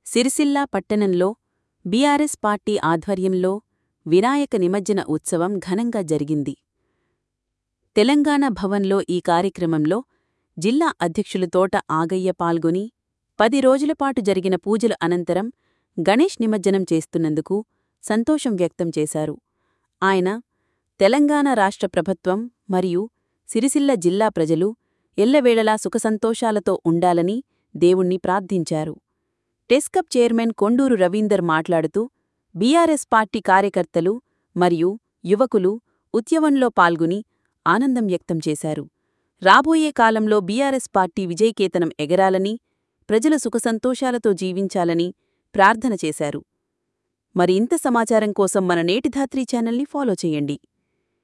సిరిసిల్ల పట్టణంలో BRS party ఆధ్వర్యంలో వినాయక నిమజ్జన ఉత్సవం ఘనంగా జరిగింది తెలంగాణ భవన్లో ఈ కార్యక్రమంలో జిల్లా అధ్యక్షులు తోట ఆగయ్య పాల్గొని పది రోజులపాటు జరిగిన పూజల అనంతరం గణేష్ నిమజ్జనం చేస్తున్నందుకు సంతోషం వ్యక్తం చేశారు ఆయన తెలంగాణ రాష్ట్ర ప్రభుత్వం మరియు సిరిసిల్ల జిల్లా ప్రజలు ఎల్లవేళలా సుఖసంతోషాలతో ఉండాలని దేవుణ్ణి ప్రార్థించారు టెస్కప్ చైర్మన్ కొండూరు రవీందర్ మాట్లాడుతూ బీఆర్ఎస్ పార్టీ కార్యకర్తలు మరియు యువకులు ఉద్యమంలో పాల్గొని ఆనందం వ్యక్తం చేశారు రాబోయే కాలంలో బీఆర్ఎస్ పార్టీ విజయకేతనం ఎగరాలని ప్రజలు సుఖసంతోషాలతో జీవించాలని ప్రార్థన చేశారు మరింత సమాచారం కోసం మన నేటిధాత్రి ఛానల్ని ఫాలో చేయండి